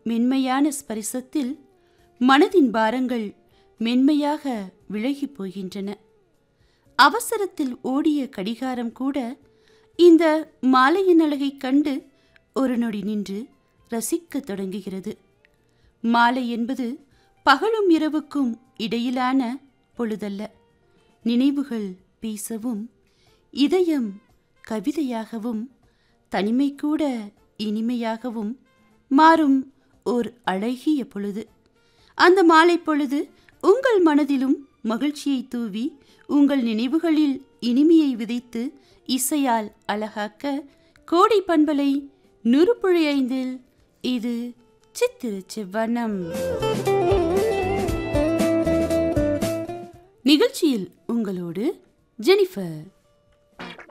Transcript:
மென்மையான ஸ்பரிசத்தில் மனதின் பாரங்கள் மென்மையாக விலகிப் போகின்றன அவசரத்தில் ஓடிய கடிகாரம் கூட இந்த மாலையின் அழகைக் கண்டு ஒரு நொடி நின்று ரசிக்கத் தொடங்குகிறது மாலை என்பது பகலும் இரவுக்கும் இடையிலான பொழுதல்ல நினைவுகள் பேசவும் இதயம் கவிதையாகவும் தனிமை கூட இனிமையாகவும் மாறும் ஓர் அழகிய பொழுது அந்த மாலை பொழுது உங்கள் மனதிலும் மகிழ்ச்சியை தூவி உங்கள் நினைவுகளில் இனிமையை விதைத்து இசையால் அழகாக்க கோடை பண்பலை நுறுப்புழை ஐந்தில் இது சித்திர செவ்வனம் நிகழ்ச்சியில் உங்களோடு ஜெனிஃபர்